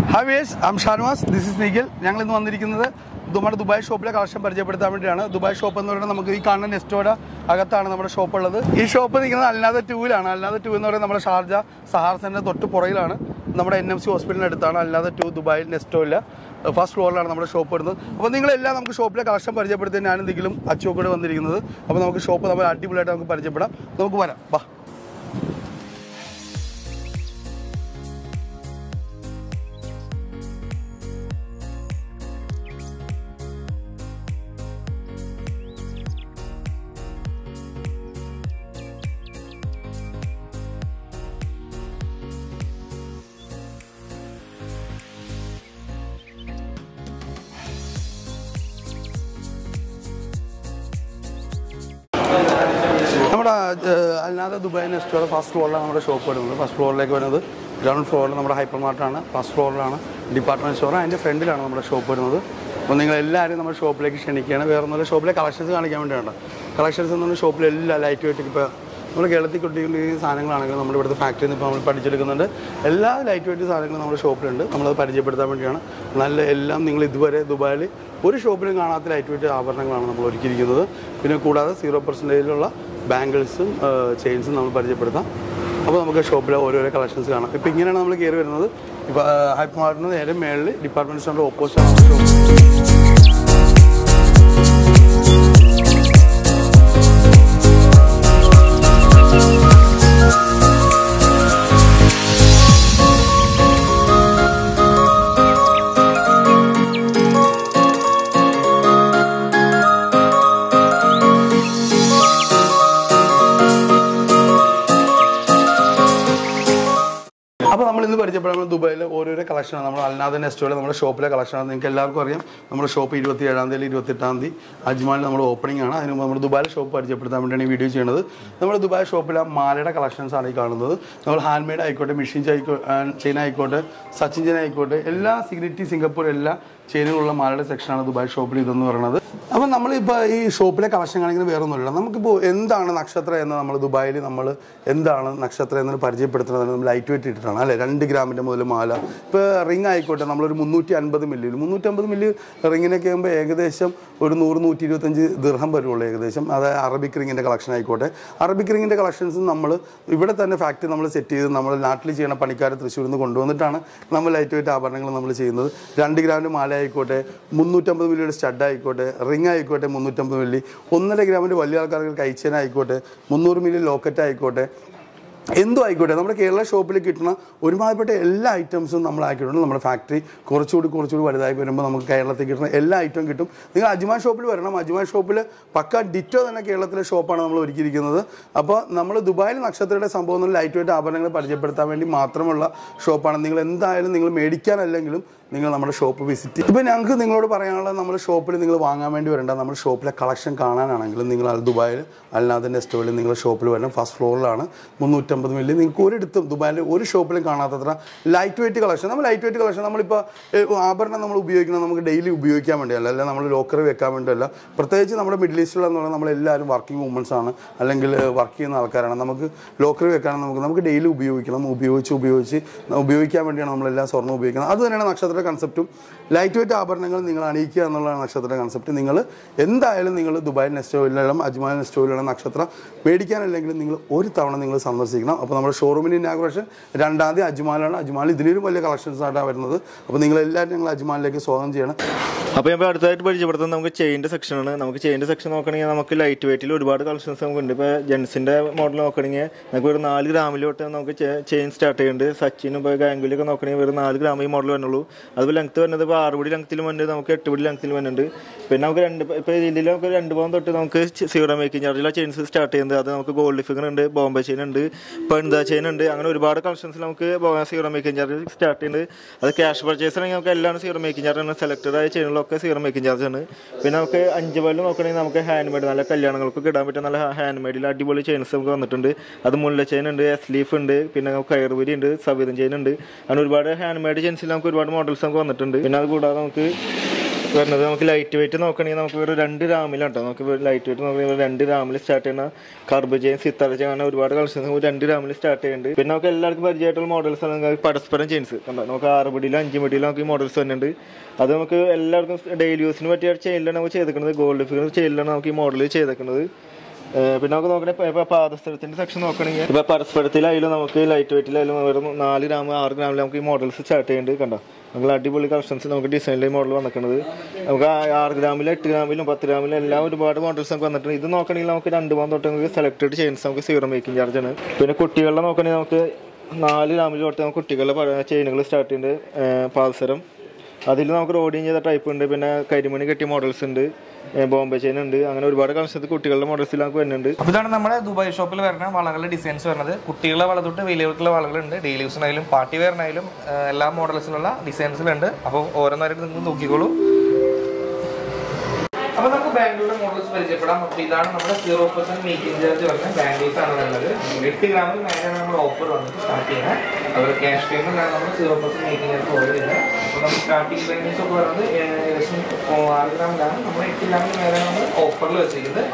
hi വേസ് am Shanavas this is Nikhil ഞങ്ങൾ ഇന്ന് വന്നിരിക്കുന്നത് നമ്മുടെ ദുബായ് ഷോപ്പിലെ കളക്ഷൻ പരിചയപ്പെടുത്താൻ വേണ്ടിയാണ് ദുബായ് ഷോപ്പ് എന്ന് പറയുന്നത് നമുക്ക് ഈ കാണുന്ന നെസ്റ്റോയുടെ അകത്താണ് നമ്മുടെ ഷോപ്പ് ഉള്ളത് ഈ ഷോപ്പ് നിൽക്കുന്നത് അല്ലാതെ ടൂവിലാണ് അല്ലാതെ ടൂ എന്ന് പറയുന്നത് നമ്മുടെ ഷാർജ സഹാർ സെന്റർ തൊട്ട് പുറകിലാണ് നമ്മുടെ എൻ എം സി ഹോസ്പിറ്റലിന് അടുത്താണ് അല്ലാതെ ടു ദുബായ് നെസ്റ്റോയില്ല ഫസ്റ്റ് ഫ്ലോറിലാണ് നമ്മുടെ ഷോപ്പ് വരുന്നത് അപ്പോൾ നിങ്ങളെല്ലാം നമുക്ക് ഷോപ്പിലെ കളക്ഷൻ പരിചയപ്പെടുത്തി ഞാൻ എന്തെങ്കിലും അച്ചുവോക്കോട് വന്നിരിക്കുന്നത് അപ്പോൾ നമുക്ക് ഷോപ്പ് നമ്മൾ അടിപൊളിയായിട്ട് നമുക്ക് പരിചയപ്പെടാം നമുക്ക് വരാം വാ നമ്മുടെ ഏഹ്, അല്ലാതെ ദുബായ് നെസ്റ്റോയുടെ ഫസ്റ്റ് ഫ്ലോറിലാണ് നമ്മുടെ ഷോപ്പ് വരുന്നത് ഫസ്റ്റ് ഫ്ലോറിലേക്ക് വരുന്നത് ഗ്രൗണ്ട് ഫ്ലോറിൽ നമ്മുടെ ഹൈപ്പർ മാർട്ടാണ് ഫസ്റ്റ് ഫ്ലോറിലാണ് ഡിപ്പാർട്ട്മെൻറ്റ് സ്റ്റോർ അതിൻ്റെ ഫ്രണ്ടിലാണ് നമ്മുടെ ഷോപ്പ് വരുന്നത് അപ്പോൾ നിങ്ങൾ എല്ലാവരും നമ്മുടെ ഷോപ്പിലേക്ക് ക്ഷണിക്കുകയാണ് വേറെ ഒന്നുമില്ല ഷോപ്പിലെ കളക്ഷൻസ് കാണിക്കാൻ വേണ്ടിയാണ് കളക്ഷൻസ് എന്ന് പറഞ്ഞാൽ ഷോപ്പിൽ എല്ലാ ലൈറ്റ് വെയിറ്റ് ഇപ്പോൾ നമ്മൾ കേരളത്തിൽ കൊണ്ടിരിക്കുന്ന സാധനങ്ങളാണെങ്കിലും നമ്മുടെ ഇവിടുത്തെ ഫാക്ടറിയിൽ നിന്ന് ഇപ്പോൾ നമ്മൾ പഠിച്ചെടുക്കുന്നുണ്ട് എല്ലാ ലൈറ്റ് വെയിറ്റ് സാധനങ്ങളും നമ്മുടെ ഷോപ്പിലുണ്ട് നമ്മളത് പരിചയപ്പെടുത്താൻ വേണ്ടിയാണ് നല്ല എല്ലാം നിങ്ങൾ ഇതുവരെ ദുബായിൽ ഒരു ഷോപ്പിലും കാണാത്ത ലൈറ്റ് വെയിറ്റ് ആഭരണങ്ങളാണ് നമ്മൾ ഒരുക്കിയിരിക്കുന്നത് പിന്നെ കൂടാതെ സീറോ പെർസെൻറ്റേജിലുള്ള ബാംഗിൾസും ചെയിൻസും നമ്മൾ പരിചയപ്പെടുത്താം അപ്പോൾ നമുക്ക് ഷോപ്പിലെ ഓരോരോ കളക്ഷൻസ് കാണാം ഇപ്പോൾ ഇങ്ങനെയാണ് നമ്മൾ കയറി വരുന്നത് ഇപ്പോൾ ഹൈപ്പ് മാർട്ടിന് നേരെ മേളിൽ ഡിപ്പാർട്ട്മെൻറ്റ് സ്റ്റോറിൻ്റെ ഓപ്പോസിറ്റ് ആണ് ഷോപ്പ് അപ്പോൾ നമ്മൾ ഇന്ന് പരിചയപ്പെടുന്നത് ദുബായിലെ ഓരോരോ കളക്ഷനാണ് നമ്മൾ അൽനാഥ നെസ്റ്റോയിലെ നമ്മുടെ ഷോപ്പിലെ കളക്ഷനാണ് നിങ്ങൾക്ക് എല്ലാവർക്കും അറിയാം നമ്മുടെ ഷോപ്പ് ഇരുപത്തി ഏഴാം തീയതി ഇരുപത്തെട്ടാം തീയതി അജ്മാനിൽ നമ്മുടെ ഓപ്പണിംഗ് ആണ് അതിന് മുമ്പ് നമ്മൾ ദുബായിലെ ഷോപ്പ് പരിചയപ്പെടുത്താൻ വേണ്ടിയാണ് ഈ വീഡിയോ ചെയ്യുന്നത് നമ്മൾ ദുബായ് ഷോപ്പിലെ മാലയുടെ കളക്ഷൻസ് ആണ് ഈ കാണുന്നത് നമ്മൾ ഹാൻഡ് മെയ്ഡ് ആയിക്കോട്ടെ മെഷീൻ ചെയിൻ ആയിക്കോട്ടെ സച്ചിൻ ചെയിൻ ആയിക്കോട്ടെ എല്ലാ സിഗ്നിറ്റി സിംഗപ്പൂർ എല്ലാ ചെയിനുകളുള്ള മാലയുടെ സെക്ഷനാണ് ദുബായ് ഷോപ്പിൽ ഇതെന്ന് പറയുന്നത് അപ്പം നമ്മളിപ്പോൾ ഈ ഷോപ്പിലെ കളക്ഷൻ കാണിക്കുന്നത് വേറെ ഒന്നുമില്ല നമുക്കിപ്പോൾ എന്താണ് നക്ഷത്ര എന്ന് നമ്മൾ ദുബായിൽ നമ്മൾ എന്താണ് നക്ഷത്ര എന്ന് പരിചയപ്പെടുത്തുന്നത് നമ്മൾ ലൈറ്റ് വെയിറ്റ് ഇട്ടിട്ടാണ് അല്ലേ രണ്ട് ഗ്രാമിൻ്റെ മുതൽ മാല ഇപ്പോൾ റിംഗ് ആയിക്കോട്ടെ നമ്മളൊരു മുന്നൂറ്റി അൻപത് മില്ലി മുന്നൂറ്റമ്പത് മില്ലി റിങ്ങിനൊക്കെ ആകുമ്പോൾ ഏകദേശം ഒരു നൂറ് നൂറ്റി ഇരുപത്തഞ്ച് ദീർഘം വരുള്ളൂ ഏകദേശം അതായത് അറബിക് റിങ്ങിൻ്റെ കളക്ഷൻ ആയിക്കോട്ടെ അറബിക് റിങ്ങിൻ്റെ കളക്ഷൻസ് നമ്മൾ ഇവിടെ തന്നെ ഫാക്ടറി നമ്മൾ സെറ്റ് ചെയ്ത് നമ്മൾ നാട്ടിൽ ചെയ്യുന്ന പണിക്കാരെ തൃശ്ശൂരിൽ നിന്ന് കൊണ്ടുവന്നിട്ടാണ് നമ്മൾ ലൈറ്റ് വെയിറ്റ് ആഭരണങ്ങൾ നമ്മൾ ചെയ്യുന്നത് രണ്ട് ഗ്രാമിൻ്റെ മാല ആയിക്കോട്ടെ മുന്നൂറ്റമ്പത് മില്ലിയുടെ സ്റ്റഡ് ആയിക്കോട്ടെ റിംഗ് ആയിക്കോട്ടെ മുന്നൂറ്റമ്പത് മില്ലി ഒന്നര ഗ്രാമിൻ്റെ വലിയ ആൾക്കാർക്ക് കൈച്ചേന ആയിക്കോട്ടെ മുന്നൂറ് മില്ലി ലോക്കറ്റ് ആയിക്കോട്ടെ എന്തോ ആയിക്കോട്ടെ നമ്മുടെ കേരള ഷോപ്പിൽ കിട്ടുന്ന ഒരുമാതിരിപ്പെട്ട എല്ലാ ഐറ്റംസും നമ്മൾ ആക്കിയിട്ടുണ്ട് നമ്മുടെ ഫാക്ടറി കുറച്ചുകൂടി കുറച്ചുകൂടി വലുതായി വരുമ്പോൾ നമുക്ക് കേരളത്തിൽ കിട്ടുന്ന എല്ലാ ഐറ്റവും കിട്ടും നിങ്ങൾ അജ്മാൻ ഷോപ്പിൽ വരണം അജ്മാൻ ഷോപ്പിൽ പക്ക ഡിറ്റോ തന്നെ കേരളത്തിലെ ഷോപ്പാണ് നമ്മൾ ഒരുക്കിയിരിക്കുന്നത് അപ്പോൾ നമ്മൾ ദുബായിൽ നക്ഷത്രയുടെ സംഭവം എന്നുള്ള ലൈറ്റ് വെയിറ്റ് ആഭരണങ്ങൾ പരിചയപ്പെടുത്താൻ വേണ്ടി മാത്രമുള്ള ഷോപ്പാണ് നിങ്ങൾ എന്തായാലും നിങ്ങൾ മേടിക്കാനല്ലെങ്കിലും നിങ്ങൾ നമ്മുടെ ഷോപ്പ് വിസിറ്റ് ചെയ്യും ഇപ്പോൾ ഞങ്ങൾക്ക് നിങ്ങളോട് പറയാനുള്ളത് നമ്മുടെ ഷോപ്പിൽ നിങ്ങൾ വാങ്ങാൻ വേണ്ടി വരേണ്ട നമ്മുടെ ഷോപ്പിലെ കളക്ഷൻ കാണാനാണെങ്കിലും നിങ്ങൾ അൽ ദുബായിൽ അല്ലാതെ സ്റ്റോറിൽ നിങ്ങൾ ഷോപ്പിൽ വരണം ഫസ്റ്റ് ഫ്ലോറിലാണ് മുന്നൂറ്റമ്പത് മില്ലി നിങ്ങൾക്ക് ഒരിടത്തും ദുബായിൽ ഒരു ഷോപ്പിലും കാണാത്തത്ര ലൈറ്റ് വെയിറ്റ് കളക്ഷൻ നമ്മൾ ലൈറ്റ് വെയിറ്റ് കളക്ഷൻ നമ്മളിപ്പോൾ ഏഹ്, ആഭരണം നമ്മൾ ഉപയോഗിക്കുന്നത് നമുക്ക് ഡെയിലി ഉപയോഗിക്കാൻ വേണ്ടിയല്ല അല്ല നമ്മൾ ലോക്കറി വെക്കാൻ വേണ്ടിയല്ല പ്രത്യേകിച്ച് നമ്മുടെ മിഡിൽ ഈസ്റ്റിലെന്ന് പറഞ്ഞാൽ നമ്മളെല്ലാവരും വർക്കിംഗ് വുമൻസ് ആണ് അല്ലെങ്കിൽ വർക്ക് ചെയ്യുന്ന ആൾക്കാരാണ് നമുക്ക് ലോക്കറി വെക്കാൻ നമുക്ക് നമുക്ക് ഡെയിലി ഉപയോഗിക്കണം ഉപയോഗിച്ച് ഉപയോഗിച്ച് ഉപയോഗിക്കാൻ വേണ്ടിയാണ് നമ്മളെല്ലാം സ്വർണ്ണം ഉപയോഗിക്കുന്നത് അത് തന്നെയാണ് നക്ഷത്ര കൺസെപ്റ്റും ലൈറ്റ് വെയിറ്റ് ആഭരണങ്ങൾ നിങ്ങൾ അണിയിക്കുക എന്നുള്ളതാണ് നക്ഷത്ര കൺസെപ്റ്റ് നിങ്ങൾ എന്തായാലും നിങ്ങൾ ദുബായ് നെസ്റ്റോയിലും അജ്മാൻ നെസ്റ്റോയിലുള്ള നക്ഷത്ര മേടിക്കാനല്ലെങ്കിലും നിങ്ങൾ ഒരു തവണ നിങ്ങൾ സന്ദർശിക്കണം അപ്പോൾ നമ്മുടെ ഷോറൂമിൻ്റെ ഇനാഗ്രേഷൻ രണ്ടാം തീയതി അജ്മാലാണ് അജ്മാൽ ഇതിലും വലിയ കളക്ഷൻസ് ആയിട്ടാണ് വരുന്നത് അപ്പോൾ നിങ്ങൾ എല്ലാവരും ഞങ്ങൾ അജ്മാലിലേക്ക് സ്വാഗതം ചെയ്യണം അപ്പോൾ ഞാൻ അടുത്തായിട്ട് പരിചയപ്പെടുത്തുന്നത് നമുക്ക് ചെയിൻ്റെ സെക്ഷനാണ് നമുക്ക് ചെയിൻ്റെ സെക്ഷൻ നോക്കണമെങ്കിൽ നമുക്ക് ലൈറ്റ് വെയിറ്റിൽ ഒരുപാട് കളക്ഷൻസ് നമുക്കുണ്ട് ഇപ്പോൾ ജെൻസിൻ്റെ മോഡൽ നോക്കണമെങ്കിൽ നമുക്ക് ഒരു നാല് ഗ്രാമിൽ തൊട്ട് നമുക്ക് ചെയിൻ സ്റ്റാർട്ട് ചെയ്യുന്നുണ്ട് സച്ചിനും ഇപ്പോൾ ഗാംഗുലിയൊക്കെ നോക്കണമെങ്കിൽ ഒരു നാല് ഗ്രാം ഈ മോഡൽ വരുന്നുള്ളൂ അതുപോലെ ലെങ്ത്ത് വരുന്നത് ഇപ്പോൾ ആറ് പിടി ലെങ്ത്തിലും വരുന്നുണ്ട് നമുക്ക് എട്ട് പിടി ലെങ്ത്തിലും വരുന്നുണ്ട് പിന്നെ നമുക്ക് രണ്ട് ഇപ്പോൾ ഇതിൽ നമുക്ക് രണ്ട് പവൻ തൊട്ട് നമുക്ക് സീറോ മേക്കിംഗ് ചാർജിലെ ചെയിൻസ് സ്റ്റാർട്ട് ചെയ്യുന്നത് അത് നമുക്ക് ഗോൾഡ് ഫിഗർ ഉണ്ട് ബോംബെ ചെയിൻ ഉണ്ട് പെൺത ചെയിൻ ഉണ്ട് അങ്ങനെ ഒരുപാട് കളക്ഷൻസ് നമുക്ക് സീറോ മേക്കിംഗ് ചാർജ് സ്റ്റാർട്ട് ചെയ്യുന്നുണ്ട് അത് ക്യാഷ് പർച്ചേസ് ആണെങ്കിൽ നമുക്ക് എല്ലാം സീറോ മേക്കിംഗ് ചാർജ് ആണ് സെലക്ടഡ് ആയ ചെയിനുകളൊക്കെ സീറോ മേക്കിംഗ് ചാർജ് ആണ് പിന്നെ നമുക്ക് അഞ്ച് പല്ല് നോക്കണമെങ്കിൽ നമുക്ക് ഹാൻഡ് മെയ്ഡ് നല്ല കല്യാണങ്ങൾക്കൊക്കെ ഇടാൻ പറ്റിയ നല്ല ഹാൻഡ് മെയ്ഡിൽ അടിപൊളി ചെയിൻസ് നമുക്ക് വന്നിട്ടുണ്ട് അത് മുല്ല ചെയിൻ ഉണ്ട് എസ് ലീഫ് ഉണ്ട് പിന്നെ നമുക്ക് കയറുപുരി ഉണ്ട് സവീതം ചെയിൻ ഉണ്ട് അങ്ങനെ ഒരുപാട് ഹാൻഡ് മെയ്ഡ് ചെയിൻസിൽ നമുക്ക് ഒരുപാട് മോഡൽസ് നമുക്ക് വന്നിട്ടുണ്ട് പിന്നെ അത് കൂടാതെ നമുക്ക് വരുന്നത് നമുക്ക് ലൈറ്റ് വെയിറ്റ് നോക്കണമെങ്കിൽ നമുക്ക് ഒരു രണ്ട് രാമിലാണ് കേട്ടോ നമുക്ക് ലൈറ്റ് വെയിറ്റ് നോക്കണമെങ്കിൽ രണ്ട് രാമിൽ സ്റ്റാർട്ട് ചെയ്യുന്ന കർബ് ചെയിൻ സിത്താര ചെയിൻ അങ്ങനെ ഒരുപാട് കളക്ഷൻസ് രണ്ട് രാമിൽ സ്റ്റാർട്ട് ചെയ്യുന്നുണ്ട് പിന്നെ നമുക്ക് എല്ലാവർക്കും പരിചയമായിട്ടുള്ള മോഡൽസ് ആണ് നമുക്ക് പരസ്പരം ചെയിൻസ് കണ്ടോ നമുക്ക് ആറ് പിടിയിലും അഞ്ച് പിടിയിലും നമുക്ക് ഈ മോഡൽസ് വരുന്നുണ്ട് അത് നമുക്ക് എല്ലാവർക്കും ഡെയിലി യൂസിന് പറ്റിയ ചെയിനിലാണ് നമുക്ക് ചെയ്തേക്കുന്നത് ഗോൾഡ് ഫിഗർ ചെയിനിലാണ് നമുക്ക് ഈ മോഡൽ ചെയ്തേക്കുന്നത് ഏഹ് പിന്നെ നമുക്ക് നോക്കണേ ഇപ്പൊ പാദസ്ഥലത്തിന്റെ സെക്ഷൻ നോക്കണമെങ്കിൽ ഇപ്പൊ പരസ്പരത്തിലായാലും നമുക്ക് ലൈറ്റ് വെയിറ്റിലായാലും വെറും നാല് ഗ്രാം ആറ് ഗ്രാമിൽ നമുക്ക് ഈ മോഡൽസ് സ്റ്റാർട്ട് ചെയ്യുന്നുണ്ട് കണ്ടോ നമ്മൾ അടിപൊളി കളക്ഷൻസ് നമുക്ക് ഡിസൈനിലെ മോഡൽ വന്നിട്ടുണ്ട് നമുക്ക് ആ ആറ് ഗ്രാമിലും എട്ട് ഗ്രാമിലും പത്ത് ഗ്രാമിലും എല്ലാം ഒരുപാട് മോഡൽസ് നമുക്ക് വന്നിട്ടുണ്ട് ഇത് നോക്കണമെങ്കിൽ നമുക്ക് രണ്ട് മൂന്ന് തൊട്ട് നമുക്ക് സെലക്ടഡ് ചെയിൻസ് നമുക്ക് സീറോ മേക്കിംഗ് ചാർജ് ആണ് പിന്നെ കുട്ടികളുടെ നോക്കണമെങ്കിൽ നമുക്ക് നാല് ഗ്രാമിൽ തൊട്ട് നമുക്ക് കുട്ടികളുടെ ചെയിനുകൾ സ്റ്റാർട്ട് ചെയ്യുന്നുണ്ട് പാദസരം അതിൽ നമുക്ക് റോഡിങ് ചെയ്ത ടൈപ്പ് ഉണ്ട് പിന്നെ കരിമണി കെട്ടിയ മോഡൽസ് ഉണ്ട് ഏ, ബോംബെ ചെയിൻ ഉണ്ട് അങ്ങനെ ഒരുപാട് കളക്ഷൻസ് കുട്ടികളുടെ മോഡൽസിൽ നമുക്ക് വരുന്നുണ്ട് അപ്പോൾ ഇതാണ് നമ്മുടെ ദുബായ് ഷോപ്പിൽ വരുന്ന വളകളുടെ ഡിസൈൻസ് വരുന്നത് കുട്ടികളുടെ വള തൊട്ട് വലിയവർക്കുള്ള വളകളുണ്ട് ഡെയിലി യൂസിനായാലും പാർട്ടി വെയറിനായാലും ഏഹ്, എല്ലാ മോഡൽസിലുള്ള ഡിസൈൻസിലുണ്ട് അപ്പോൾ ഓരോന്നായിട്ട് നിങ്ങൾ നോക്കിക്കോളൂ അപ്പോൾ നമുക്ക് ബാംഗ്ലൂരിലെ മോഡൽസ് പരിചയപ്പെടാം അപ്പോൾ ഇതാണ് നമ്മുടെ സീറോ പെർസെന്റ് മേക്കിംഗ് ചാർജ് വരുന്ന ബാംഗിൾസ് ആണ് വരുന്നത് എട്ട് ഗ്രാമിൽ മേലാണ് നമ്മൾ ഓഫർ വന്നിട്ട് സ്റ്റാർട്ട് ചെയ്യുന്നത് അതുപോലെ ക്യാഷ് പേയ്മെന്റ് ആണ് നമ്മൾ zero percent making charge order ചെയ്യുന്നത് അപ്പോൾ നമുക്ക് സ്റ്റാർട്ടിംഗ് പേയ്മെന്റ്സ് ഒക്കെ വരുന്നത് ഏകദേശം ആറ് ഗ്രാമിലാണ് നമ്മൾ എട്ട് ഗ്രാമിൽ മേലാണ് നമ്മൾ ഓഫറിൽ വെച്ചിരിക്കുന്നത്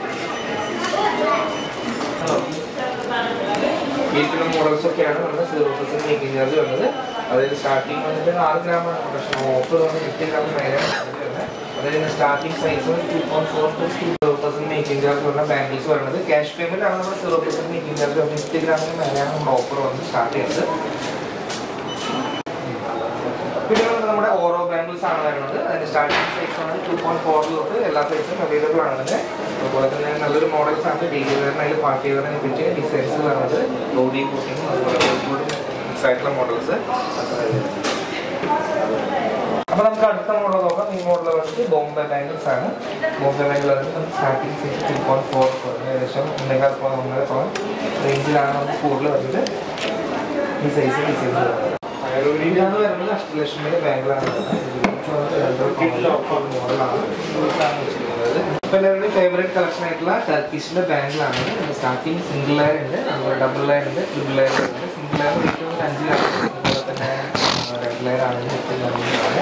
വീട്ടിലെ മോഡൽസ് ഒക്കെയാണ് നമ്മുടെ സീറോ പെർസെന്റ് മേക്കിംഗ് ചാർജ് വരുന്നത് അതായത് സ്റ്റാർട്ടിംഗ് വന്നിട്ട് ആറ് ഗ്രാമാണ് പക്ഷേ ഓഫർ വന്ന് എട്ട് ഗ്രാം മേലാണ് വരുന്നത് അതായത് starting size two point four two zero percent making charge വരുന്ന ബാംഗിൾസ് വരുന്നത് ക്യാഷ് പേയ്മെന്റ് ആണ് നമ്മുടെ സീറോ പെർസെന്റ് മേക്കിംഗ് ചാർജ് വരുന്നത് എട്ട് ഗ്രാമിന് മേലെയാണ് നമ്മുടെ ഓഫർ വന്ന് സ്റ്റാർട്ട് ചെയ്യുന്നത് പിന്നെ വന്നിട്ട് നമ്മുടെ ഓരോ ബാംഗിൾസ് ആണ് വരുന്നത് അതിന്റെ സ്റ്റാർട്ടിംഗ് സൈസ് ആണ് ടു പോയിന്റ് ഫോർ തൊട്ട് എല്ലാ സൈസും അവൈലബിൾ ആണ് അതിന്റെ അതുപോലെ തന്നെ നല്ലൊരു മോഡൽസ് ആണ് ഡെയിലി വെയറിനായാലും പാർട്ടി വെയറിനെ പറ്റിയ ഡിസൈൻസ് വരുന്നത് ബോഡി കോട്ടിങ്ങും അതുപോലെ ബോഡി മിക്സ് ആയിട്ടുള്ള മോഡൽസ് അപ്പൊ നമുക്ക് അടുത്ത മോഡൽ നോക്കാം ഈ മോഡൽ വന്നിട്ട് ബോംബെ ബാംഗിൾസ് ആണ് ബോംബെ ബാംഗിൾ വന്നിട്ട് starting size two point four ഏകദേശം ഒന്നേകാൽ പോയിന്റ് ഒന്നര പോയിന്റ് റേഞ്ചിലാണ് നമുക്ക് കൂടുതൽ വരുന്നത് ഈ സൈസ് ഡിസൈൻസ് വരുന്നത് ഇതാണ് വരുന്നത് അഷ്ടലക്ഷ്മിയുടെ ബാങ്കിലാണ് എല്ലാവരുടെയും ഫേവറേറ്റ് കളക്ഷൻ ആയിട്ടുള്ള ടർക്കിഷിന്റെ ബാങ്കിലാണ് സ്റ്റാർട്ടിങ് സിംഗിൾ ലെയർ ഉണ്ട് അതുപോലെ ഡബിൾ ലെയർ ഉണ്ട് ട്രിപ്പിൾ ലെയർ ഉണ്ട് സിംഗിൾ ലെയർ ഏറ്റവും ഒരു അഞ്ച് ലെയർ അതുപോലെ തന്നെ രണ്ട് ലെയർ ആണെങ്കിൽ ഏറ്റവും നല്ലതാണ്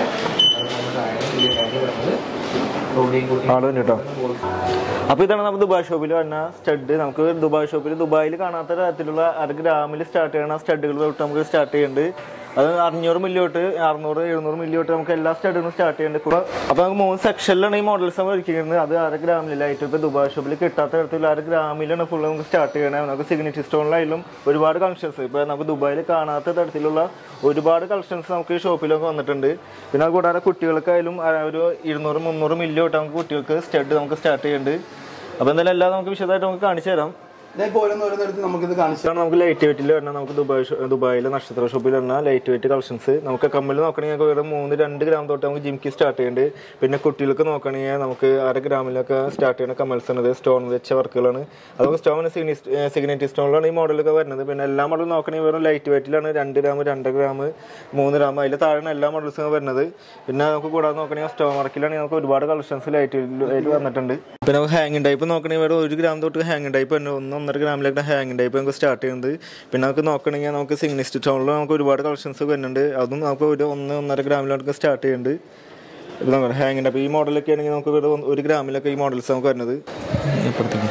വലിയ ബാങ്ക് വരുന്നത് റോഡിയും കൂട്ടി ആള് തന്നെ കേട്ടോ അപ്പൊ ഇതാണ് നമുക്ക് ദുബായ് ഷോപ്പിൽ വരുന്ന സ്റ്റഡ് നമുക്ക് ദുബായ് ഷോപ്പിൽ ദുബായിൽ കാണാത്ത തരത്തിലുള്ള അര ഗ്രാമിൽ സ്റ്റാർട്ട് ചെയ്യണ സ്റ്റഡുകൾ തൊട്ട് നമുക്ക് സ്റ്റാർട്ട് ചെയ്യുന്നുണ്ട് അത് അഞ്ഞൂറ് മില്ലി തൊട്ട് അറുന്നൂറ് എഴുന്നൂറ് മില്ലി തൊട്ട് നമുക്ക് എല്ലാ സ്റ്റഡുകളും സ്റ്റാർട്ട് ചെയ്യുന്നുണ്ട് കൂടെ അപ്പൊ നമുക്ക് മൂന്ന് സെക്ഷനിലാണ് ഈ മോഡൽസ് നമ്മൾ ഒരുക്കിയിരുന്നത് അത് അര ഗ്രാമിലായിട്ട് ഇപ്പൊ ദുബായ് ഷോപ്പിൽ കിട്ടാത്ത തരത്തിലുള്ള അര ഗ്രാമിലാണ് ഫുൾ നമുക്ക് സ്റ്റാർട്ട് ചെയ്യണത് നമുക്ക് സിഗ്നേച്ചർ സ്റ്റോണിലായാലും ഒരുപാട് കളക്ഷൻസ് ഇപ്പൊ നമുക്ക് ദുബായിൽ കാണാത്ത തരത്തിലുള്ള ഒരുപാട് കളക്ഷൻസ് നമുക്ക് ഈ ഷോപ്പിലൊക്കെ വന്നിട്ടുണ്ട് പിന്നെ അത് കൂടാതെ കുട്ടികൾക്കായാലും ആ, ഒരു ഇരുന്നൂറ് മുന്നൂറ് മില്ലി തൊട്ട് നമുക്ക് കുട്ടികൾക്ക് സ്റ്റഡ് നമുക്ക് സ്റ്റാർട്ട് ചെയ്യുന്നുണ്ട് അപ്പോൾ എന്തായാലും എല്ലാം നമുക്ക് വിശദമായിട്ട് നമുക്ക് കാണിച്ചു തരാം ഇതേപോലെ ഓരോന്ന് ഓരോന്നെടുത്ത് നമുക്കിത് കാണിച്ചു ഇതാണ് നമുക്ക് ലൈറ്റ് വെയിറ്റിൽ വരുന്ന നമുക്ക് ദുബായ് ഷോ- ദുബായിലെ നക്ഷത്ര ഷോപ്പിൽ വരുന്ന ലൈറ്റ് വെയിറ്റ് കളക്ഷൻസ് നമുക്ക് കമ്മൽ നോക്കണമെങ്കിൽ നമുക്ക് വെറും മൂന്ന് രണ്ട് ഗ്രാം തൊട്ട് നമുക്ക് ജിംക്കി സ്റ്റാർട്ട് ചെയ്യുന്നുണ്ട് പിന്നെ കുട്ടികൾക്ക് നോക്കണമെങ്കിൽ നമുക്ക് അര ഗ്രാമിലൊക്കെ സ്റ്റാർട്ട് ചെയ്യുന്ന കമ്മൽസ് ആണ് സ്റ്റോൺ വെച്ച വർക്കുകളാണ് അത് നമുക്ക് സ്റ്റോൺ സിഗ്നേറ്റ് സ്റ്റോണിലാണ് ഈ മോഡലൊക്കെ വരുന്നത് പിന്നെ എല്ലാ മോഡലും നോക്കണമെങ്കിൽ വെറും ലൈറ്റ് വെയിറ്റിലാണ് രണ്ട് ഗ്രാം രണ്ട് ഗ്രാം മൂന്ന് ഗ്രാം അതിൽ താഴെയാണ് എല്ലാ മോഡൽസും വരുന്നത് പിന്നെ നമുക്ക് കൂടാതെ നോക്കണമെങ്കിൽ സ്റ്റോൺ വർക്കിലാണെങ്കിൽ നമുക്ക് ഒരുപാട് കളക്ഷൻസ് ലൈറ്റ് വെയിറ്റിൽ വന്നിട്ടുണ്ട് പിന്നെ നമുക്ക് ഹാങ്ങിങ് ടൈപ്പ് നോക്കണമെങ്കിൽ വെറും ഒരു ഗ്രാം തൊട്ട് ഹാങ്ങിങ് ടൈപ്പ് തന്നെ ഒന്ന് ഒന്നര ഗ്രാമിലേക്ക് ഹാങ്ങിങ് ടൈപ്പ് നമുക്ക് സ്റ്റാർട്ട് ചെയ്യുന്നത് പിന്നെ നമുക്ക് നോക്കണമെങ്കിൽ നമുക്ക് സിഗ്നിസ്റ്റ് ടൗണിൽ നമുക്ക് ഒരുപാട് കളക്ഷൻസ് വരുന്നുണ്ട് അതും നമുക്ക് ഒരു ഒന്ന് ഒന്നര ഗ്രാമിൽ നമുക്ക് സ്റ്റാർട്ട് ചെയ്യുന്നുണ്ട് ഇത് നോക്കാം ഹാങ്ങിങ് ടൈപ്പ് ഈ മോഡലൊക്കെ ആണെങ്കിൽ നമുക്ക് വെറും ഒന്ന് ഒരു ഗ്രാമിലൊക്കെ ഈ മോഡൽസ് നമുക്ക് വരുന്നത് ഇപ്പുറത്തേക്ക്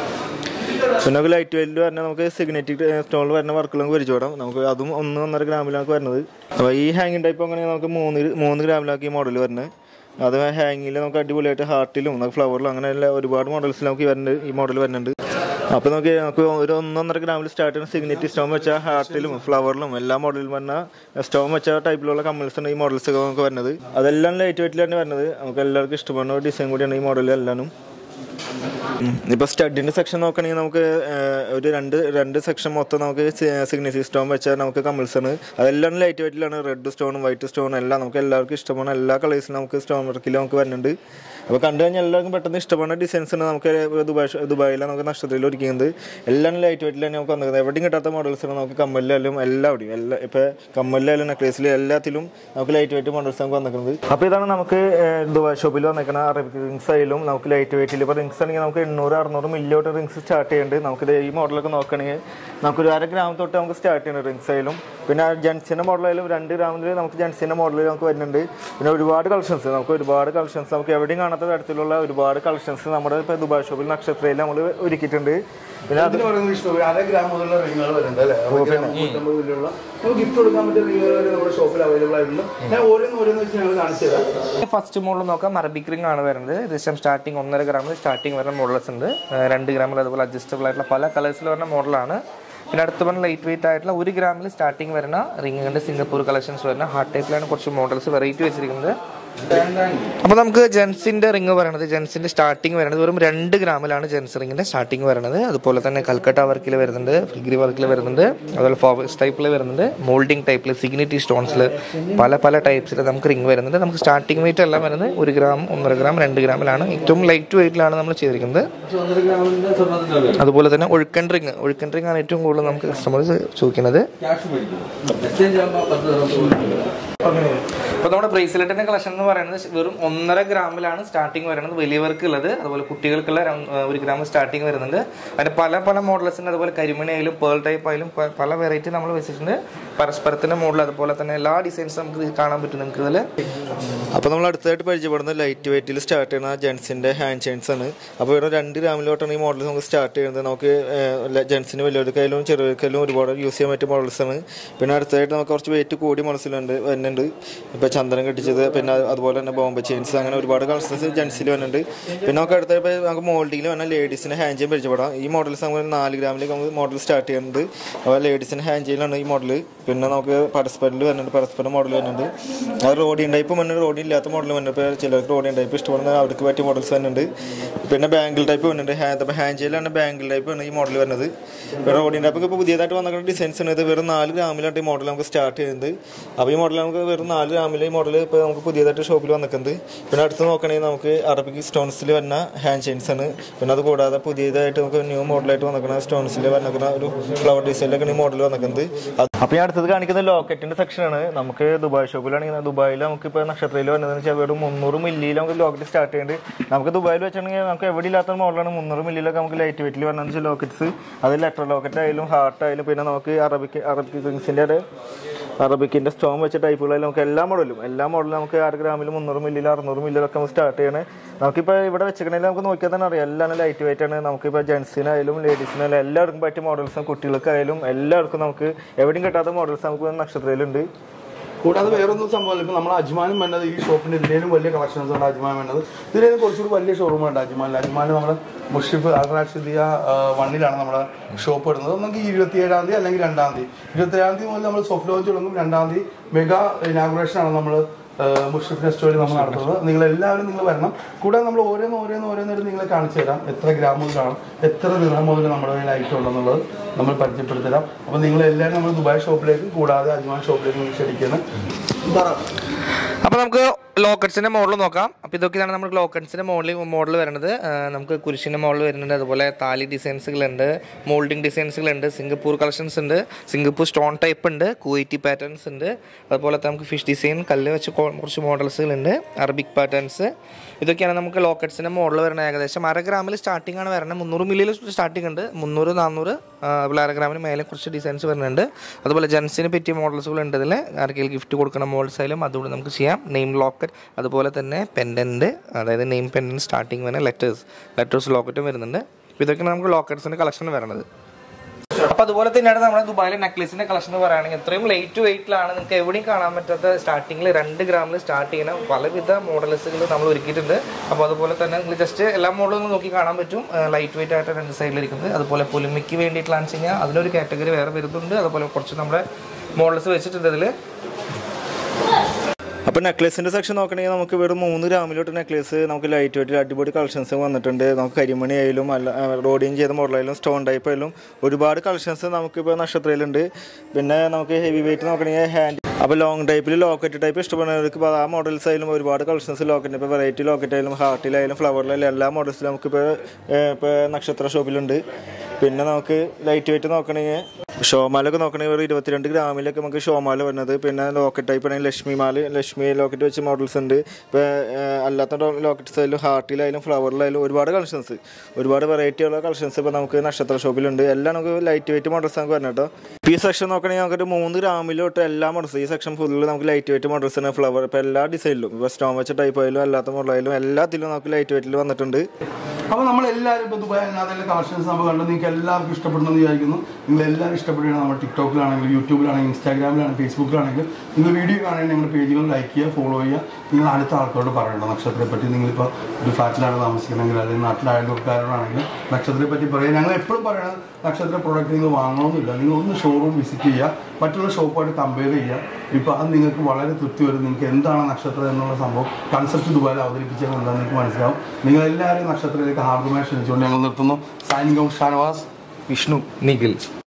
പിന്നെ നമുക്ക് ലൈറ്റ് വെയിറ്റിൽ വരുന്ന നമുക്ക് സിഗ്നറ്റിക് സ്റ്റോണിൽ വരുന്ന വർക്കുകൾ നമുക്ക് പരിചയപ്പെടാം നമുക്ക് അതും ഒന്ന് ഒന്നര ഗ്രാമിലാണ് വരുന്നത് അപ്പോൾ ഈ ഹാങ്ങിങ് ടൈപ്പ് അങ്ങനെ നമുക്ക് മൂന്ന് മൂന്ന് ഗ്രാമിലാക്കി ഈ മോഡൽ വരുന്നത് അത് ഹാങ്ങിൽ നമുക്ക് അടിപൊളിയായിട്ട് ഹാർട്ടിലും നമുക്ക് ഫ്ലവറിലും അങ്ങനെ എല്ലാ ഒരുപാട് മോഡൽസിൽ നമുക്ക് ഈ വരുന്നുണ്ട് ഈ മോഡൽ വരുന്നുണ്ട് അപ്പോൾ നമുക്ക് നമുക്ക് ഒരു ഒന്നൊന്നര ഗ്രാമിൽ സ്റ്റാർട്ട് ചെയ്യുന്ന സിഗ്നറ്റി സ്റ്റോം വെച്ച ഹാർട്ടിലും ഫ്ലവറിലും എല്ലാ മോഡലിലും വരുന്ന സ്റ്റോം വെച്ച ടൈപ്പിലുള്ള കമ്മൽസ് ആണ് ഈ മോഡൽസ് ഒക്കെ നമുക്ക് വരുന്നത് അതെല്ലാം ലൈറ്റ് വെയിറ്റിൽ തന്നെ വരുന്നത് നമുക്ക് എല്ലാവർക്കും ഇഷ്ടപ്പെടുന്ന ഒരു ഡിസൈൻ കൂടിയാണ് ഈ മോഡൽ എല്ലാനും ഇപ്പൊ സ്റ്റഡിന്റെ സെക്ഷൻ നോക്കണമെങ്കിൽ നമുക്ക് ഏഹ്, ഒരു രണ്ട് രണ്ട് സെക്ഷൻ മൊത്തം നമുക്ക് സിഗ്നസി സ്റ്റോൺ വെച്ചാൽ നമുക്ക് കമ്പിൾസ് ആണ് അതെല്ലാം ലൈറ്റ് വെയിറ്റിലാണ് റെഡ് സ്റ്റോണും വൈറ്റ് സ്റ്റോണും എല്ലാം നമുക്ക് എല്ലാവർക്കും ഇഷ്ടപ്പെടുന്ന എല്ലാ കളേഴ്സിലും നമുക്ക് സ്റ്റോൺ വർക്കിൽ നമുക്ക് വരുന്നുണ്ട് അപ്പോൾ കണ്ടു കഴിഞ്ഞാൽ എല്ലാവർക്കും പെട്ടെന്ന് ഇഷ്ടപ്പെടുന്ന ഡിസൈൻസ് ആണ് നമുക്ക് ദുബായ് ഷ- ദുബായിലാണ് നമുക്ക് നക്ഷത്രത്തിൽ ഒരുക്കുന്നത് എല്ലാം ലൈറ്റ് വെയിറ്റിൽ തന്നെ നമുക്ക് വന്നത് എവിടെയും കിട്ടാത്ത മോഡൽസ് ആണ് നമുക്ക് കമ്മലിലായാലും എല്ലാവിടെയും എല്ലാ ഇപ്പോൾ കമ്മലിലായാലും നെക്ലേസിലും എല്ലാത്തിലും നമുക്ക് ലൈറ്റ് വെയിറ്റ് മോഡൽസ് നമുക്ക് വന്നിരിക്കുന്നത് അപ്പോൾ ഇതാണ് നമുക്ക് ഏഹ്, ദുബായ് ഷോപ്പിൽ വന്നിരിക്കുന്ന അറബിക് റിങ്സ് ആയാലും നമുക്ക് ലൈറ്റ് വെയിറ്റിൽ ഇപ്പോൾ റിങ്സ് ആണെങ്കിൽ നമുക്ക് എണ്ണൂറ് അറുന്നൂറ് മില്ലി തൊട്ട് റിങ്സ് സ്റ്റാർട്ട് ചെയ്യുന്നുണ്ട് നമുക്കിത് ഈ മോഡലൊക്കെ നോക്കുകയാണെങ്കിൽ നമുക്കൊരു അര ഗ്രാം തൊട്ട് നമുക്ക് സ്റ്റാർട്ട് ചെയ്യുന്നുണ്ട് റിങ്സ് ആയാലും പിന്നെ ജെൻസിൻ്റെ മോഡലായാലും രണ്ട് ഗ്രാമിൽ നമുക്ക് ജെൻസിൻ്റെ മോഡൽ നമുക്ക് വരുന്നുണ്ട് പിന്നെ ഒരുപാട് കളക്ഷൻസ് നമുക്ക് ഒരുപാട് കളക്ഷൻസ് നമുക്ക് എവിടെയും കാണാത്ത തരത്തിലുള്ള ഒരുപാട് കളക്ഷൻസ് നമ്മുടെ ഇപ്പോൾ ദുബായ് ഷോപ്പിൽ നക്ഷത്രയിൽ നമ്മൾ ഒരുക്കിയിട്ടുണ്ട് പിന്നെ അത് ഇതിന് പറയുന്നത് വിഷ്ണു ഒരു അര ഗ്രാം മുതലുള്ള റിങ്ങുകൾ വരുന്നുണ്ട് അല്ലേ അര ഗ്രാം നൂറ്റമ്പത് വിലയുള്ള നമുക്ക് ഗിഫ്റ്റ് കൊടുക്കാൻ പറ്റിയ റിങ്ങുകൾ വരെ നമ്മുടെ ഷോപ്പിൽ അവൈലബിൾ ആയിട്ടുണ്ട് ഞാൻ ഓരോന്ന് ഓരോന്ന് വെച്ച് ഞങ്ങൾ കാണിച്ചു തരാം ഫസ്റ്റ് മോഡൽ നോക്കാം അറബിക് റിംഗ് ആണ് വരുന്നത് ഏകദേശം സ്റ്റാർട്ടിങ് ഒന്നര ഗ്രാമിൽ സ്റ്റാർട്ടിങ് വരുന്ന മോഡൽസ് ഉണ്ട് ആ, രണ്ട് ഗ്രാമിൽ അതുപോലെ അഡ്ജസ്റ്റബിൾ ആയിട്ടുള്ള പല കളേഴ്സിൽ വരുന്ന മോഡലാണ് പിന്നെ അടുത്ത് പറഞ്ഞ ലൈറ്റ് വെയിറ്റ് ആയിട്ടുള്ള ഒരു ഗ്രാമിൽ സ്റ്റാർട്ടിങ് വരുന്ന റിംഗിൻ്റെ സിംഗപ്പൂർ കളക്ഷൻസ് വരുന്ന ഹാർട്ട് ടൈപ്പിലാണ് കുറച്ച് മോഡൽസ് വെറൈറ്റി വെച്ചിരിക്കുന്നത് അപ്പോൾ നമുക്ക് ജെൻസിന്റെ റിംഗ് പറയുന്നത് ജെൻസിന്റെ സ്റ്റാർട്ടിങ് വരുന്നത് വെറും രണ്ട് ഗ്രാമിലാണ് ജെൻസ് റിംഗിന്റെ സ്റ്റാർട്ടിങ് വരുന്നത് അതുപോലെ തന്നെ കൽക്കട്ട വർക്കിൽ വരുന്നുണ്ട് ഫിഗ്രി വർക്കിൽ വരുന്നുണ്ട് അതുപോലെ ഫോവക്സ് ടൈപ്പിൽ വരുന്നുണ്ട് മോൾഡിംഗ് ടൈപ്പിൽ സിഗ്നിറ്റി സ്റ്റോൺസിൽ പല പല ടൈപ്സിൽ നമുക്ക് റിംഗ് വരുന്നുണ്ട് നമുക്ക് സ്റ്റാർട്ടിംഗ് വെയിറ്റ് എല്ലാം വരുന്നത് ഒരു ഗ്രാം ഒന്നര ഗ്രാം രണ്ട് ഗ്രാമിലാണ് ഏറ്റവും ലൈറ്റ് വെയിറ്റിലാണ് നമ്മൾ ചെയ്തിരിക്കുന്നത് അതുപോലെ തന്നെ ഒഴുക്കൻ റിംഗ് ഒഴുക്കൻ റിംഗ് ആണ് ഏറ്റവും കൂടുതൽ നമുക്ക് കസ്റ്റമേഴ്സ് ചോദിക്കുന്നത് അപ്പോൾ നമ്മുടെ ബ്രേസ്ലെറ്റിന്റെ കളക്ഷൻ എന്ന് പറയുന്നത് വെറും ഒന്നര ഗ്രാമിലാണ് സ്റ്റാർട്ടിങ് വരുന്നത് വലിയവർക്ക് ഉള്ളത് അതുപോലെ കുട്ടികൾക്കുള്ള രം- ഒരു ഗ്രാം സ്റ്റാർട്ടിങ് വരുന്നുണ്ട് അതിന്റെ പല പല മോഡൽസിന് അതുപോലെ കരിമണി ആയാലും പേൾ ടൈപ്പ് ആയാലും പ- പല വെറൈറ്റി നമ്മൾ വെച്ചിട്ടുണ്ട് പരസ്പരത്തിന്റെ മോഡൽ അതുപോലെ തന്നെ എല്ലാ ഡിസൈൻസും നമുക്ക് ഇത് കാണാൻ പറ്റും നിങ്ങൾക്ക് ഇതിൽ അപ്പോൾ നമ്മൾ അടുത്തതായിട്ട് പരിചയപ്പെടുന്നത് ലൈറ്റ് വെയിറ്റിൽ സ്റ്റാർട്ട് ചെയ്യുന്ന ജെൻസിൻ്റെ ഹാൻഡ് ചെയിൻസ് ആണ് അപ്പോൾ ഇവിടെ രണ്ട് ഗ്രാമിലോട്ടാണ് ഈ മോഡൽ നമുക്ക് സ്റ്റാർട്ട് ചെയ്യുന്നത് നമുക്ക് ജെൻസിന് വലിയവർക്കായാലും ചെറിയവർക്കായാലും ഒരുപാട് യൂസ് ചെയ്യാൻ പറ്റിയ മോഡൽസ് ആണ് പിന്നെ അടുത്തതായിട്ട് നമുക്ക് കുറച്ച് വെയിറ്റ് കൂടിയ മോഡൽസിലുണ്ട് വരുന്നുണ്ട് ഇപ്പോൾ ചന്ദനം കെട്ടിച്ചത് പിന്നെ അത് അതുപോലെ തന്നെ ബോംബെ ചെയിൻസ് അങ്ങനെ ഒരുപാട് കളക്ഷൻസ് ജെൻസിൽ വരുന്നുണ്ട് പിന്നെ നമുക്ക് അടുത്ത ഇപ്പോൾ നമുക്ക് മോൾഡിങ്ങിൽ വന്ന ലേഡീസിന് ഹാൻഡ് ചെയിൻ പരിചയപ്പെടാം ഈ മോഡൽസ് നമുക്ക് നാല് ഗ്രാമിലേക്ക് നമുക്ക് മോഡൽ സ്റ്റാർട്ട് ചെയ്യുന്നുണ്ട് അപ്പോൾ ലേഡീസിന് ഹാൻഡ് ചെയിനാണ് ഈ മോഡൽ പിന്നെ നമുക്ക് പരസ്പരിൽ വരുന്നുണ്ട് പരസ്പരം മോഡൽ വരുന്നുണ്ട് അത് റോഡിയൻ ടൈപ്പ് വരുന്നുണ്ട് റോഡിൻ ഇല്ലാത്ത മോഡൽ വരുന്നുണ്ട് ഇപ്പോൾ ചിലർക്ക് റോഡിയൻ ടൈപ്പ് ഇഷ്ടപ്പെടുന്ന അവർക്ക് പറ്റിയ മോഡൽസ് വരുന്നുണ്ട് പിന്നെ ബാങ്കിൾ ടൈപ്പ് വരുന്നുണ്ട് ഹാൻഡ് അപ്പോൾ ഹാൻഡ് ചെയിലാണ് ബാങ്കിൾ ടൈപ്പ് ആണ് ഈ മോഡൽ വരുന്നത് പിന്നെ റോഡിയൻ ടൈപ്പ് ഇപ്പോൾ പുതിയതായിട്ട് വന്നിട്ടുള്ള ഡിസൈൻസ് ആണ് ഇത് വെറും നാല് ഗ്രാമിലാണ് ഈ മോഡൽ നമുക്ക് സ്റ്റാർട്ട് ചെയ്യുന്നത് അപ്പോൾ ഈ മോഡൽ നമുക്ക് വെറും നാല് ഗ്രാമിൽ ഈ മോഡൽ ഇപ്പോൾ നമുക്ക് പുതിയതായിട്ട് ഷോപ്പിൽ വന്നിട്ടുണ്ട് പിന്നെ അടുത്ത് നോക്കണമെങ്കിൽ നമുക്ക് അറബിക് സ്റ്റോൺസിൽ വരുന്ന ഹാൻഡ് ചെയിൻസ് ആണ് പിന്നെ അത് കൂടാതെ പുതിയതായിട്ട് നമുക്ക് ന്യൂ മോഡലായിട്ട് വന്നിരിക്കുന്ന സ്റ്റോൺസിൽ വന്നിരിക്കുന്ന ഒരു ഫ്ലവർ ഡിസൈനിലൊക്കെ ഈ മോഡൽ വന്നിട്ടുണ്ട് അപ്പോൾ ഞാൻ അടുത്തത് കാണിക്കുന്ന ലോക്കറ്റിന്റെ സെക്ഷനാണ് നമുക്ക് ദുബായ് ഷോപ്പിലാണെങ്കിൽ ദുബായിൽ നമുക്ക് ഇപ്പോൾ നക്ഷത്രയിൽ വരുന്നതെന്ന് വെച്ചാൽ വെറും മുന്നൂറ് മില്ലിയിൽ നമുക്ക് ലോക്കറ്റ് സ്റ്റാർട്ട് ചെയ്യുന്നുണ്ട് നമുക്ക് ദുബായിൽ വെച്ചിട്ടുണ്ടെങ്കിൽ നമുക്ക് എവിടെ ഇല്ലാത്ത മോഡലാണ് മുന്നൂറ് മില്ലിയിലൊക്കെ നമുക്ക് ലൈറ്റ് വെയിറ്റിൽ വരുന്നതെന്ന് വെച്ചാൽ ലോക്കറ്റ്സ് അത് ലെറ്റർ ലോക്കറ്റ് ആയാലും ഹാർട്ട് ആയാലും പിന്നെ നമുക്ക് അറബിക് അറബിക് റിങ്സിൻ്റെ അറബിക്കിന്റെ സ്റ്റോൺ വെച്ച ടൈപ്പുകളിൽ നമുക്ക് എല്ലാ മോഡലും എല്ലാ മോഡലും നമുക്ക് ആറ് ഗ്രാമിൽ മുന്നൂറ് മില്ലിൽ അറുന്നൂറ് മില്ലിലൊക്കെ നമുക്ക് സ്റ്റാർട്ട് ചെയ്യണേ നമുക്കിപ്പോൾ ഇവിടെ വെച്ചിട്ടുണ്ടെങ്കിൽ നമുക്ക് നോക്കിയാൽ തന്നെ അറിയാം എല്ലാം ലൈറ്റ് വെയിറ്റ് ആണ് നമുക്കിപ്പോൾ ജെൻസിനായാലും ലേഡീസിനായാലും എല്ലാവർക്കും പറ്റിയ മോഡൽസും കുട്ടികൾക്കായാലും എല്ലാവർക്കും നമുക്ക് എവിടെയും കിട്ടാത്ത മോഡൽസ് നമുക്ക് നക്ഷത്രയിലുണ്ട് കൂടാതെ വേറൊന്നും സംഭവമില്ല ഇപ്പൊ നമ്മൾ അജ്മാനും വേണ്ടത് ഈ ഷോപ്പിന്റെ ഇതിലും വലിയ കളക്ഷൻസ് ഉണ്ട് അജ്മാൻ വേണ്ടത് ഇതിലും കുറച്ചുകൂടി വലിയ ഷോറൂം ഉണ്ട് അജ്മാനിൽ അജ്മാനിൽ നമ്മൾ മുഷിഫ് അൽറാഷിദിയ വണ്ണിലാണ് നമ്മുടെ ഷോപ്പ് ഇടുന്നത് നമുക്ക് ഈ ഇരുപത്തിയേഴാം തീയതി അല്ലെങ്കിൽ രണ്ടാം തീയതി ഇരുപത്തിയേഴാം തീയതി മുതൽ നമ്മൾ സോഫ്റ്റ് ലോഞ്ച് തുടങ്ങും രണ്ടാം തീയതി മെഗാ ഇനാഗുറേഷൻ ആണ് നമ്മൾ മുഷിഫ് നെസ്റ്റോയിൽ നമ്മൾ നടത്തുന്നത് നിങ്ങൾ എല്ലാവരും നിങ്ങൾ വരണം കൂടാതെ നമ്മൾ ഓരോന്ന് ഓരോന്ന് ഓരോന്നേരം നിങ്ങളെ കാണിച്ചു തരാം എത്ര ഗ്രാം മുതലാണ് എത്ര ദിനം മുതൽ നമ്മുടെ കയ്യിൽ ഐറ്റം ഉണ്ടെന്നുള്ളത് നമ്മൾ പരിചയപ്പെടുത്തി തരാം അപ്പോൾ നിങ്ങൾ എല്ലാവരും നമ്മൾ ദുബായ് ഷോപ്പിലേക്ക് കൂടാതെ അജ്മാൻ ഷോപ്പിലേക്ക് നിങ്ങൾ ക്ഷണിക്കുന്നു പറ അപ്പോൾ നമുക്ക് ലോക്കറ്റ്സിന്റെ മോഡൽ നോക്കാം അപ്പോൾ ഇതൊക്കെയാണ് നമ്മുടെ ലോക്കറ്റ്സിന്റെ മോഡൽ മോഡൽ വരുന്നത് ആ, നമുക്ക് കുരിശിന്റെ മോഡൽ വരുന്നുണ്ട് അതുപോലെ താലി ഡിസൈൻസുകളുണ്ട് മോൾഡിംഗ് ഡിസൈൻസുകളുണ്ട് സിംഗപ്പൂർ കളക്ഷൻസ് ഉണ്ട് സിംഗപ്പൂർ സ്റ്റോൺ ടൈപ്പ് ഉണ്ട് കുവൈറ്റി പാറ്റേൺസ് ഉണ്ട് അതുപോലെ തന്നെ നമുക്ക് ഫിഷ് ഡിസൈൻ കല്ല് വെച്ച് കൊ- കുറച്ച് മോഡൽസുകളുണ്ട് അറബിക് പാറ്റേൺസ് ഇതൊക്കെയാണ് നമുക്ക് ലോക്കറ്റ്സിന്റെ മോഡൽ വരുന്നത് ഏകദേശം അര ഗ്രാമിൽ സ്റ്റാർട്ടിംഗ് ആണ് വരുന്നത് മുന്നൂറ് മില്ലിയിൽ സ്റ്റാർട്ടിംഗ് ഉണ്ട് മുന്നൂറ് നാനൂറ് അതുപോലെ അര ഗ്രാമിന് മേലെ കുറച്ച് ഡിസൈൻസ് വരുന്നുണ്ട് അതുപോലെ ജെൻസിന് പറ്റിയ മോഡൽസുകൾ ഉണ്ട് ഇതിൽ ആർക്കെങ്കിലും ഗിഫ്റ്റ് കൊടുക്കുന്ന മോഡൽസ് ആയാലും അതുകൊണ്ട് നമുക്ക് ചെയ്യാം നെയിം ലോക്കറ്റ് അതുപോലെ തന്നെ പെൻഡൻറ്റ് അതായത് നെയിം പെൻഡൻറ്റ് സ്റ്റാർട്ടിങ് വരുന്ന ലെറ്റേഴ്സ് ലെറ്റേഴ്സ് ലോക്കറ്റും വരുന്നുണ്ട് അപ്പോൾ ഇതൊക്കെയാണ് നമുക്ക് ലോക്കറ്റ്സിൻ്റെ കളക്ഷൻ വരുന്നത് അപ്പൊ അതുപോലെ തന്നെയാണ് നമ്മുടെ ദുബായിലെ നെക്ലേസിന്റെ കളക്ഷൻ എന്ന് പറയുകയാണെങ്കിൽ എത്രയും ലൈറ്റ് വെയിറ്റിലാണ് നിങ്ങൾക്ക് എവിടെയും കാണാൻ പറ്റാത്ത സ്റ്റാർട്ടിങ്ങിൽ രണ്ട് ഗ്രാമിൽ സ്റ്റാർട്ട് ചെയ്യുന്ന പലവിധ മോഡൽസുകൾ നമ്മൾ ഒരുക്കിയിട്ടുണ്ട് അപ്പോൾ അതുപോലെ തന്നെ നിങ്ങൾ ജസ്റ്റ് എല്ലാ മോഡലും നോക്കി കാണാൻ പറ്റും ലൈറ്റ് വെയിറ്റ് ആയിട്ട് രണ്ട് സൈഡിലിരിക്കുന്നത് അതുപോലെ പുലിമിക്ക് വേണ്ടിയിട്ടാണെന്ന് വെച്ച് കഴിഞ്ഞാൽ അതിനൊരു കാറ്റഗറി വേറെ വരുന്നുണ്ട് അതുപോലെ കുറച്ച് നമ്മുടെ മോഡൽസ് വെച്ചിട്ടുണ്ട് ഇതിൽ അപ്പോൾ നെക്ലേസിന്റെ സെക്ഷൻ നോക്കണമെങ്കിൽ നമുക്ക് വെറും മൂന്ന് ഗ്രാമിലോട്ട് നെക്ലേസ് നമുക്ക് ലൈറ്റ് വെയിറ്റ് അടിപൊളി കളക്ഷൻസ് വന്നിട്ടുണ്ട് നമുക്ക് കരിമണി ആയാലും അല്ല റോഡിയും ചെയ്ത മോഡലായാലും സ്റ്റോൺ ടൈപ്പ് ആയാലും ഒരുപാട് കളക്ഷൻസ് നമുക്കിപ്പോൾ നക്ഷത്രയിലുണ്ട് പിന്നെ നമുക്ക് ഹെവി വെയിറ്റ് നോക്കണമെങ്കിൽ ഹാൻഡ് അപ്പോൾ ലോങ് ടൈപ്പിൽ ലോക്കറ്റ് ടൈപ്പ് ഇഷ്ടപ്പെടുന്നവർക്ക് ഇപ്പോൾ ആ മോഡൽസ് ആയാലും ഒരുപാട് കളക്ഷൻസ് ലോക്കറ്റ് ഇപ്പോൾ വെറൈറ്റി ലോക്കറ്റ് ആയാലും ഹാർട്ടിലായാലും ഫ്ലവറിലായാലും എല്ലാ മോഡൽസിലും നമുക്കിപ്പോൾ ഇപ്പോൾ നക്ഷത്ര ഷോപ്പിലുണ്ട് പിന്നെ നമുക്ക് ലൈറ്റ് വെയിറ്റ് നോക്കണമെങ്കിൽ ഷോമാലൊക്കെ നോക്കണമെങ്കിൽ ഒരു ഇരുപത്തിരണ്ട് ഗ്രാമിലൊക്കെ നമുക്ക് ഷോമാല വരുന്നത് പിന്നെ ലോക്കറ്റ് ടൈപ്പ് ആണെങ്കിൽ ലക്ഷ്മി മാല ലക്ഷ്മി ലോക്കറ്റ് വെച്ച് മോഡൽസ് ഉണ്ട് ഇപ്പോൾ അല്ലാത്ത ലോക്കറ്റ് സ്റ്റൈലും ഹാർട്ടിലായാലും ഫ്ലവറിലായാലും ഒരുപാട് കളക്ഷൻസ് ഒരുപാട് വെറൈറ്റി ഉള്ള കളക്ഷൻസ് ഇപ്പോൾ നമുക്ക് നക്ഷത്ര ഷോപ്പിലുണ്ട് എല്ലാം നമുക്ക് ലൈറ്റ് വെയിറ്റ് മോഡൽസ് നമുക്ക് വരണം കേട്ടോ ഇപ്പോൾ ഈ സെക്ഷൻ നോക്കണമെങ്കിൽ നമുക്കൊരു മൂന്ന് ഗ്രാമിൽ തൊട്ട് എല്ലാ മോഡൽസ് ഈ സെക്ഷൻ ഫുള്ള് നമുക്ക് ലൈറ്റ് വെയിറ്റ് മോഡൽസ് ആണ് ഫ്ലവർ ഇപ്പോൾ എല്ലാ ഡിസൈനിലും ഇപ്പോൾ സ്റ്റോൺ വെച്ച ടൈപ്പ് ആയാലും അല്ലാത്ത മോഡലായാലും എല്ലാത്തിലും നമുക്ക് ലൈറ്റ് വെയിറ്റിൽ വന്നിട്ടുണ്ട് അപ്പോൾ നമ്മൾ എല്ലാവരും ഇപ്പോൾ ദുബായ് അല്ലാതെ കളക്ഷൻസ് നമ്മൾ കണ്ടു നിങ്ങൾക്ക് എല്ലാവർക്കും ഇഷ്ടപ്പെടുന്നെന്ന് വിചാരിക്കുന്നു നിങ്ങൾ എല്ലാവരും ഇഷ്ടപ്പെടുകയാണ് നമ്മുടെ ടിക്ടോക്കിലാണെങ്കിലും യൂട്യൂബിലാണെങ്കിലും ഇൻസ്റ്റാഗ്രാമിലാണെങ്കിലും ഫേസ്ബുക്കിലാണെങ്കിലും നിങ്ങൾ വീഡിയോ കാണുകയാണെങ്കിൽ ഞങ്ങളുടെ പേജുകൾ ലൈക്ക് ചെയ്യുക ഫോളോ ചെയ്യുക നിങ്ങൾ അടുത്ത ആൾക്കാരോട് പറയണം നക്ഷത്രത്തെ പറ്റി നിങ്ങളിപ്പോൾ ഒരു ഫ്ലാറ്റിലാണ് താമസിക്കണമെങ്കിൽ അല്ലെങ്കിൽ നാട്ടിലെ അയൽവക്കാരോടാണെങ്കിൽ നക്ഷത്രത്തെ പറ്റി പറയുക ഞങ്ങൾ എപ്പോഴും പറയുന്നത് നക്ഷത്ര പ്രോഡക്റ്റ് നിങ്ങൾ വാങ്ങണമെന്നില്ല നിങ്ങൾ ഒന്ന് ഷോറൂം വിസിറ്റ് ചെയ്യുക മറ്റുള്ള ഷോപ്പായിട്ട് കമ്പയർ ചെയ്യുക ഇപ്പോൾ അത് നിങ്ങൾക്ക് വളരെ തൃപ്തി വരും നിങ്ങൾക്ക് എന്താണ് നക്ഷത്രം എന്നുള്ള സംഭവം കൺസെപ്റ്റ് ദുബായിൽ അവതരിപ്പിച്ചത് എന്താണെന്ന് നിങ്ങൾക്ക് മനസ്സിലാവും നിങ്ങൾ എല്ലാവരും നക്ഷത്രത്തിലേക്ക് ഹാർദമായി ക്ഷണിച്ചുകൊണ്ട് ഞങ്ങൾ നിർത്തുന്നു സൈനിങ് ഔട്ട് ഷാനവാസ് വിഷ്ണു നിഖിൽ